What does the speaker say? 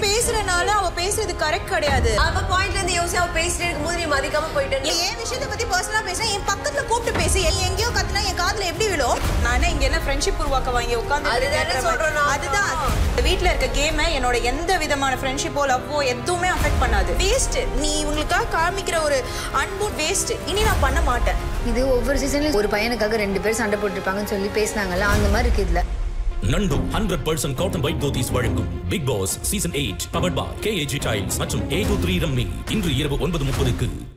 பேசுறனால அவ பேசுறது கரெக்ட் கிடையாது அவ பாயிண்ட்ல இருந்து யோசி அவ பேசிட்டு இருக்கும்போது நீ மதிக்காம போயிட்டு நீ என் விஷயத்தை பத்தி பர்சனலா பேச என் பக்கத்துல கூப்பிட்டு பேசு நீ எங்கேயோ கத்துனா என் காதுல எப்படி விழும் நானே இங்க என்ன ஃப்ரெண்ட்ஷிப் உருவாக்க வாங்கி உட்கார்ந்து அதுதானே சொல்றோம் நானும். அதுதான் வீட்ல இருக்க கேமை என்னோட எந்த விதமான ஃப்ரெண்ட்ஷிப்போ லவ்வோ எதுவுமே அஃபெக்ட் பண்ணாது வேஸ்ட் நீ இவங்களுக்காக காமிக்கிற ஒரு அன்பு வேஸ்ட் இனி நான் பண்ண மாட்டேன் இது ஒவ்வொரு சீசன்லயும் ஒரு பையனுக்காக ரெண்டு பேர் சண்டை போட்டுருப்பாங்கன்னு சொல்லி பேசினாங்கல்ல அந்த மாதிரி இருக்கு இதுல நண்டு ஹண்ட்ரட் பர்சன்ட் காட்டன் பைட் தோதிஸ் வழங்கும் Bigg Boss season eight powered by KAG tiles மற்றும் ஏ டூ த்ரீ ரம்மி இன்று இரவு ஒன்பது முப்பதுக்கு